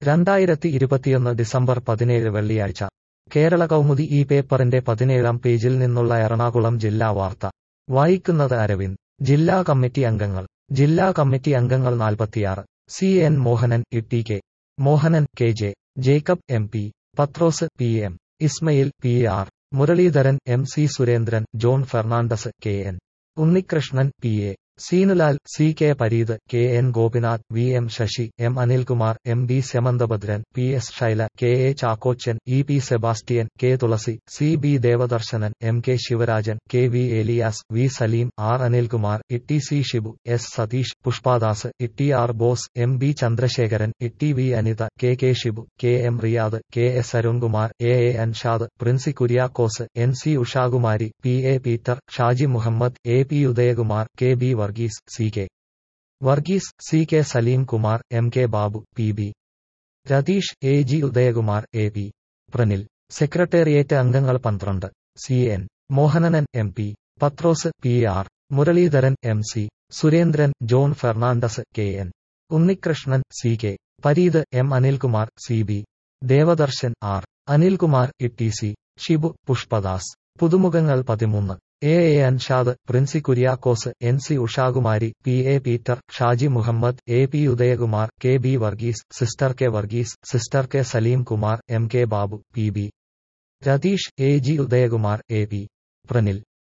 രണ്ടായിരത്തി ഇരുപത്തിയൊന്ന് ഡിസംബർ പതിനേഴ് വെള്ളിയാഴ്ച കേരള കൗമുദി ഈ പേപ്പറിന്റെ പതിനേഴാം പേജിൽ നിന്നുള്ള എറണാകുളം ജില്ലാ വാർത്ത വായിക്കുന്നത് അരവിന്ദ് ജില്ലാ കമ്മിറ്റി അംഗങ്ങൾ ജില്ലാ കമ്മിറ്റി അംഗങ്ങൾ നാൽപ്പത്തിയാറ് C N Mohanan E T K Mohanan K J Jacob M P Pathros P M Ismail P R Muraleedharan M C Surendran John Fernandez K N Unnikrishnan P A Seenulal C K Pareeth K N Gopinath V M Sasi M Anilkumar M B Syamanthabhadran P S Shaila K A Chackochan E P Sebastian K Thulasi C B Devadarsanan M K Sivarajan K V Eliyas V Saleem R Anilkumar ഇട്ടി C Shibu S Satheesh Pushpadas ഇട്ടി R Bose M B Chandrasekharan ഇട്ടി V Anitha K K Shibu K M Riyad K S Arunkumar A A Anshad Princy Kuriakose N C Ushakumari P A Peter Shaji Muhammad A P Udayakumar K B Varghese C K Varghese C K Saleem Kumar M K Babu P B Ratheesh A G Udayakumar A P Pranil secretariat അംഗങ്ങൾ പന്ത്രണ്ട് C N മോഹനനൻ M P Pathros P R Muraleedharan M C Surendran John Fernandez K N Unnikrishnan C K Pareeth M Anilkumar C B Devadarsan R Anilkumar E C Shibu Pushpadas പുതുമുഖങ്ങൾ പതിമൂന്ന് A A Anshad Princy Kuriakose N C Ushakumari P A Peter Shaji Muhammad A P Udayakumar K B Varghese sister K Varghese sister K Saleem Kumar M K Babu P B Ratheesh A G Udayakumar A P പ്രനിൽ